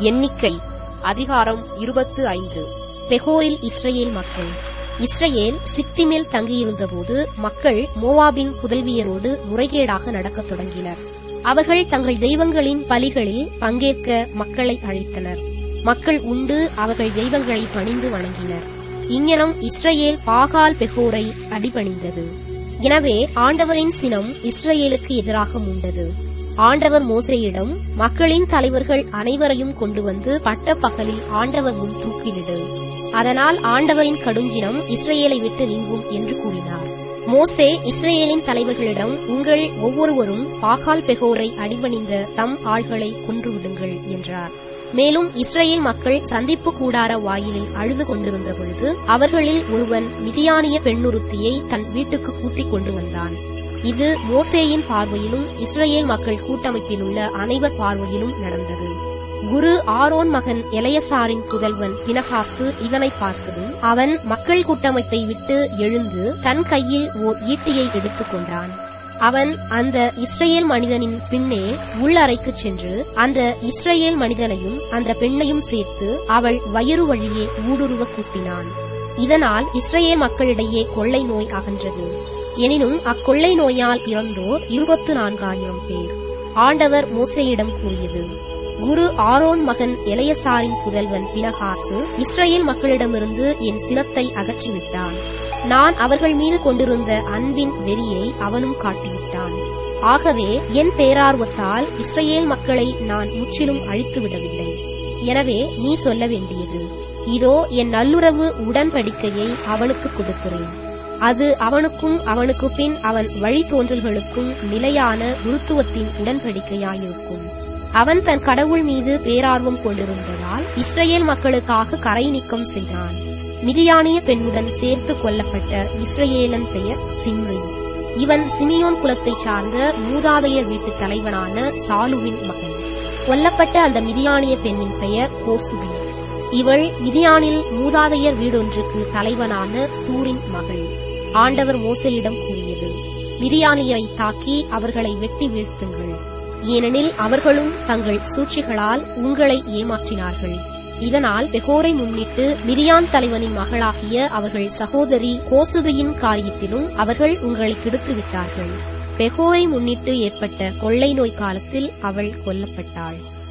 எண்ணிக்கை அதிகாரம் இருபத்து ஐந்து பெகோரில் இஸ்ரேல் மக்கள் இஸ்ரேல் சித்திமேல் தங்கியிருந்தபோது மக்கள் மோவாபின் புதல்வியரோடு முறைகேடாக நடக்கத் தொடங்கினர் அவர்கள் தங்கள் தெய்வங்களின் பலிகளில் பங்கேற்க மக்களை அழைத்தனர் மக்கள் உண்டு அவர்கள் தெய்வங்களை பணிந்து வணங்கினர் இங்ஙனம் இஸ்ரேல் பாகால் பெகோரை அடிபணிந்தது எனவே ஆண்டவரின் சினம் இஸ்ரேலுக்கு எதிராக மூண்டது ஆண்டவர் மோசேயிடம் மக்களின் தலைவர்கள் அனைவரையும் கொண்டு வந்து பட்ட பகலில் ஆண்டவர் முன் தூக்கிலிடு அதனால் ஆண்டவரின் கடுஞ்சினம் இஸ்ரேலை விட்டு நீங்கும் என்று கூறினார் மோசே இஸ்ரேலின் தலைவர்களிடம் உங்கள் ஒவ்வொருவரும் பாகால் பெகோரை அடிபணிந்த தம் ஆள்களை கொன்றுவிடுங்கள் என்றார் மேலும் இஸ்ரேல் மக்கள் சந்திப்பு கூடார வாயிலில் அழுது கொண்டிருந்த பொழுது அவர்களில் ஒருவன் மிதியானிய பெண்ணுறுத்தியை தன் வீட்டுக்கு கூட்டிக் கொண்டு வந்தான் இது மோசேயின் பார்வையிலும் இஸ்ரேல் மக்கள் கூட்டமைப்பில் உள்ள அனைவர் பார்வையிலும் நடந்தது குரு ஆரோன் மகன் எலையசாரின் புதல்வன் பினகாசு இதனை பார்த்ததும் அவன் மக்கள் கூட்டமைப்பை விட்டு எழுந்து தன் கையில் ஓர் ஈட்டியை எடுத்துக் கொண்டான் அவன் அந்த இஸ்ரேல் மனிதனின் பின்னே உள்ளறைக்குச் சென்று அந்த இஸ்ரேல் மனிதனையும் அந்த பெண்ணையும் சேர்த்து அவள் வயிறு வழியே ஊடுருவ கூட்டினான் இதனால் இஸ்ரேல் மக்களிடையே கொள்ளை நோய் அகன்றது எனினும் அக்கொள்ளை நோயால் இறந்தோர் இருபத்து நான்காயிரம் பேர் ஆண்டவர் மோசையிடம் கூறியது குரு ஆரோன் மகன் எலையசாரின் புதல்வன் பினகாசு இஸ்ரேல் மக்களிடமிருந்து என் சினத்தை அகற்றிவிட்டான் நான் அவர்கள் மீது கொண்டிருந்த அன்பின் வெறியை அவனும் காட்டிவிட்டான் ஆகவே என் பேரார்வத்தால் இஸ்ரேல் மக்களை நான் முற்றிலும் அழித்துவிடவில்லை எனவே நீ சொல்ல வேண்டியது இதோ என் நல்லுறவு உடன்படிக்கையை அவனுக்கு கொடுக்கிறேன் அது அவனுக்கும் அவனுக்கு பின் அவன் வழித்தோன்றல்களுக்கும் நிலையான குருத்துவத்தின் உடன்படிக்கையாயிருக்கும் அவன் தன் கடவுள் மீது பேரார்வம் கொண்டிருந்ததால் இஸ்ரேல் மக்களுக்காக கரை நீக்கம் செய்தான் மிதியானிய பெண்ணுடன் சேர்த்து கொல்லப்பட்ட இஸ்ரேலன் பெயர் சிம்ரி இவன் சிமியோன் குலத்தைச் சார்ந்த மூதாதையர் வீட்டு தலைவனான சாலுவின் மகன் கொல்லப்பட்ட அந்த மிதியானிய பெண்ணின் பெயர் கோசுபி இவள் மிதியானில் மூதாதையர் வீடொன்றுக்கு தலைவனான சூரின் மகள் ஆண்டவர் மோசையிடம் கூறியது மிதியானியரை தாக்கி அவர்களை வெட்டி வீழ்த்துங்கள் ஏனெனில் அவர்களும் தங்கள் சூழ்ச்சிகளால் உங்களை ஏமாற்றினார்கள் இதனால் பெகோரை முன்னிட்டு மிரியான் தலைவனின் மகளாகிய அவர்கள் சகோதரி கோசுபியின் காரியத்திலும் அவர்கள் உங்களை கெடுத்து விட்டார்கள் பெகோரை முன்னிட்டு ஏற்பட்ட கொள்ளை நோய் காலத்தில் அவள் கொல்லப்பட்டாள்